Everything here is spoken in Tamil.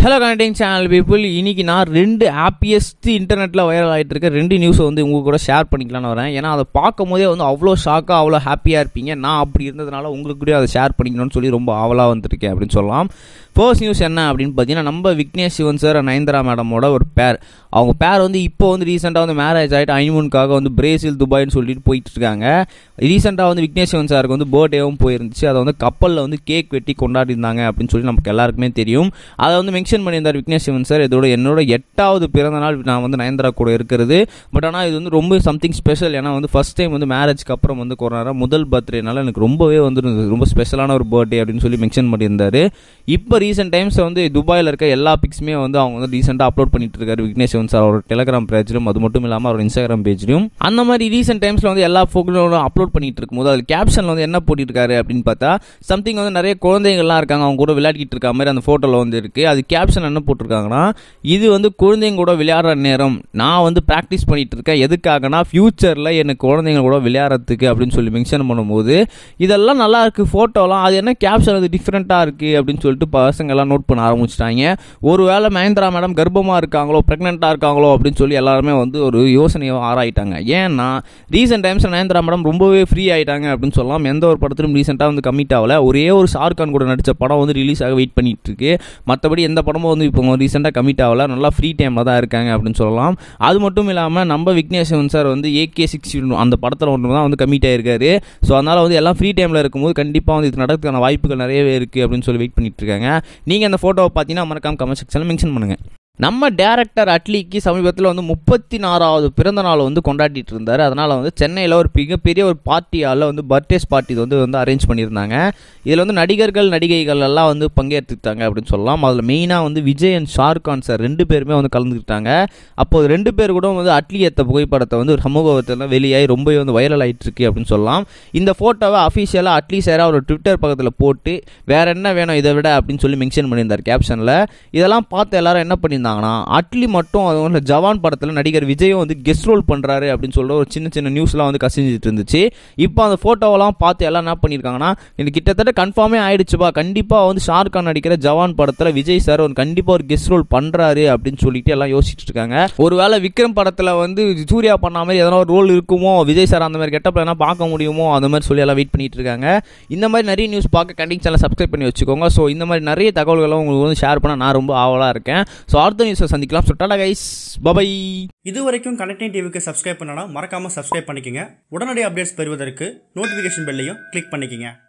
ஹலோ கனெக்டிங் சேனல் பீப்புள் இன்னைக்கு நான் ரெண்டு ஹாப்பியஸ்ட் இன்டர்நெட்டில் வைரல் ஆகிட்டு இருக்க ரெண்டு நியூஸை வந்து உங்க கூட ஷேர் பண்ணிக்கலாம்னு வரேன் ஏன்னா அதை பார்க்கும் போதே வந்து அவ்வளோ ஷாக்காக அவ்வளோ ஹாப்பியாக இருப்பீங்க நான் அப்படி இருந்ததுனால உங்களுக்கு கூட அதை ஷேர் பண்ணிக்கணும்னு சொல்லி ரொம்ப ஆவலாக வந்திருக்கேன் அப்படின்னு சொல்லலாம் ஃபர்ஸ்ட் நியூஸ் என்ன அப்படின்னு பார்த்தீங்கன்னா நம்ம விக்னேஷ் சிவன் சார் நயன்தரா மேடமோட ஒரு பேர் அவங்க பேர் வந்து இப்போ வந்து ரீசெண்டாக வந்து மேரேஜ் ஆகிட்டு ஐமூனுக்காக வந்து பிரேசில் துபாய்னு சொல்லிட்டு போயிட்டு இருக்காங்க ரீசெண்டாக வந்து விக்னேஷ் சிவன் சாருக்கு வந்து பர்த்டேவும் போயிருந்துச்சு அதை வந்து கப்பலில் வந்து கேக் வெட்டி கொண்டாடி இருந்தாங்க அப்படின்னு சொல்லி நமக்கு எல்லாருக்குமே தெரியும் அதை வந்து மென்ஷன் பண்ணியிருந்தார் விக்னேஷ் சிவன் சார் இதோட என்னோட எட்டாவது பிறந்த நாள் நான் வந்து நயன்தரா கூட இருக்கிறது பட் ஆனால் இது வந்து ரொம்ப சம்திங் ஸ்பெஷல் ஏன்னா வந்து ஃபர்ஸ்ட் டைம் வந்து மேரேஜ்க்கு அப்புறம் வந்து கொரோனா முதல் பர்த்டேனால எனக்கு ரொம்பவே வந்து ரொம்ப ஸ்பெஷலான ஒரு பர்த்டே அப்படின்னு சொல்லி மென்ஷன் பண்ணியிருந்தாரு இப்போ ரீசெண்ட் டைம்ஸ் வந்து துபாயில் இருக்க எல்லா பிக்ஸுமே வந்து அவங்க வந்து ரீசெண்டாக அப்லோட் பண்ணிட்டு இருக்காரு விக்னேஷ் சிவன் சார் அவரோட டெலிகிராம் பேஜ்லையும் அது மட்டும் இல்லாமல் அவரோட இன்ஸ்டாகிராம் பேஜ்லையும் அந்த மாதிரி ரீசெண்ட் டைம்ஸில் வந்து எல்லா ஃபோட்டோவும் அப்லோட் பண்ணிட்டு இருக்கும்போது அதில் கேப்ஷனில் வந்து என்ன போட்டிருக்காரு அப்படின்னு பார்த்தா சம்திங் வந்து நிறைய குழந்தைங்கள்லாம் இருக்காங்க அவங்க கூட விளையாடிட்டு இருக்க மாதிரி அந்த ஃபோட்டோவில் வந்து இருக்கு அது கேப்ஷன் என்ன போட்டிருக்காங்கன்னா இது வந்து குழந்தைங்க கூட விளையாடுற நேரம் நான் வந்து ப்ராக்டிஸ் பண்ணிட்டு இருக்கேன் எதுக்காகனா ஃபியூச்சரில் எனக்கு குழந்தைங்க கூட விளையாடுறதுக்கு அப்படின்னு சொல்லி மென்ஷன் பண்ணும்போது இதெல்லாம் நல்லா இருக்கு ஃபோட்டோலாம் அது என்ன கேப்ஷன் அது டிஃப்ரெண்ட்டாக இருக்கு அப்படின்னு சொல்லிட்டு பசங்க எல்லாம் நோட் பண்ண ஆரம்பிச்சிட்டாங்க ஒருவேளை மகேந்திரா மேடம் கர்ப்பமாக இருக்காங்களோ ப்ரெக்னெண்ட்டாக இருக்காங்களோ அப்படின்னு சொல்லி எல்லாருமே வந்து ஒரு யோசனையை ஆராயிட்டாங்க ஏன்னா ரீசெண்ட் டைம்ஸ் நயன்தரா மேடம் ரொம்பவே ஃப்ரீ ஆயிட்டாங்க அப்படின்னு சொல்லலாம் எந்த ஒரு படத்திலும் ரீசெண்டாக வந்து கமிட் ஆகல ஒரே ஒரு ஷாருக் கான் கூட நடித்த படம் வந்து ரிலீஸ் ஆக வெயிட் பண்ணிட்டு இருக்கு மற்றபடி எந்த படமும் வந்து இப்போ ரீசெண்டாக கமிட் ஆகல நல்லா ஃப்ரீ டைமில் தான் இருக்காங்க அப்படின்னு சொல்லலாம் அது மட்டும் இல்லாமல் நம்ம விக்னேஷ் சிவன் சார் வந்து ஏகே சிக்ஸ் அந்த படத்தில் ஒன்று தான் வந்து கமிட் ஆயிருக்காரு ஸோ அதனால் வந்து எல்லாம் ஃப்ரீ டைமில் இருக்கும்போது கண்டிப்பாக வந்து இது நடக்கிறதுக்கான வாய்ப்புகள் நிறையவே இருக்குது அப்படின்னு சொல்லி வெயிட் பண்ணிட்டு இருக்காங்க நீங்கள் அந்த ஃபோட்டோவை பார்த்தீங்கன்னா மறக்காம கமெண்ட் செக்ஷனில் மென்ஷன் பண்ணுங்கள் நம்ம டேரக்டர் அட்லிக்கு சமீபத்தில் வந்து முப்பத்தி நாறாவது பிறந்த நாள் வந்து கொண்டாடிட்டு இருந்தார் அதனால் வந்து சென்னையில் ஒரு மிகப்பெரிய ஒரு பார்ட்டி ஹாலில் வந்து பர்த்டேஸ் பார்ட்டி வந்து வந்து அரேஞ்ச் பண்ணியிருந்தாங்க இதில் வந்து நடிகர்கள் நடிகைகள் எல்லாம் வந்து பங்கேற்றுக்கிட்டாங்க அப்படின்னு சொல்லலாம் அதில் மெயினாக வந்து விஜய் அண்ட் ஷாருக் கான் சார் ரெண்டு பேருமே வந்து கலந்துக்கிட்டாங்க அப்போ ரெண்டு பேர் கூட வந்து அட்லி ஏற்ற புகைப்படத்தை வந்து சமூகத்தில் வெளியாகி ரொம்பவே வந்து வைரல் ஆகிட்டு இருக்கு அப்படின்னு சொல்லலாம் இந்த ஃபோட்டோவை அஃபிஷியலாக அட்லி சாராக ஒரு ட்விட்டர் பக்கத்தில் போட்டு வேற என்ன வேணும் இதை விட அப்படின்னு சொல்லி மென்ஷன் பண்ணியிருந்தார் கேப்ஷனில் இதெல்லாம் பார்த்து எல்லாரும் என்ன பண்ணியிருந்தாங்கன்னா அட்லி மட்டும் அது வந்து ஜவான் படத்தில் நடிகர் விஜயும் வந்து கெஸ்ட் ரோல் பண்ணுறாரு அப்படின்னு சொல்லிட்டு ஒரு சின்ன சின்ன நியூஸ்லாம் வந்து கசிஞ்சிட்டு இருந்துச்சு இப்போ அந்த ஃபோட்டோவெல்லாம் பார்த்து எல்லாம் என்ன பண்ணியிருக்காங்கன்னா இது கிட்டத்தட்ட கன்ஃபார்மே ஆயிடுச்சுப்பா கண்டிப்பாக வந்து ஷாருக் கான் நடிக்கிற ஜவான் படத்தில் விஜய் சார் வந்து கண்டிப்பாக ஒரு கெஸ்ட் ரோல் பண்ணுறாரு அப்படின்னு சொல்லிட்டு எல்லாம் யோசிச்சுட்டு இருக்காங்க ஒருவேளை விக்ரம் படத்தில் வந்து சூர்யா பண்ண மாதிரி எதனா ஒரு ரோல் இருக்குமோ விஜய் சார் அந்த மாதிரி கெட்டப்பில் என்ன பார்க்க முடியுமோ அந்த மாதிரி சொல்லி எல்லாம் வெயிட் பண்ணிட்டு இருக்காங்க இந்த மாதிரி நிறைய நியூஸ் பார்க்க கண்டிங் சேனல் சப்ஸ்கிரைப் பண்ணி வச்சுக்கோங்க ஸோ இந்த மாதிரி நிறைய தகவல்களை உங்களுக்கு வந்து ஷேர் பண்ண நான் ரொம்ப ஆவலாக இருக்கேன் ஸோ அடுத்த நியூஸை சந்திக்கலாம் ஸோ டாடா கைஸ் பபை இது வரைக்கும் கனெக்டிங் டிவிக்கு சப்ஸ்கிரைப் பண்ணனா மறக்காம சப்ஸ்கிரைப் பண்ணிக்கங்க உடனடி அப்டேட்ஸ் பெறுவதற்கு நோட்டிஃபிகேஷன் பெல்லையும் கிளிக் பண்ணிக்கங்க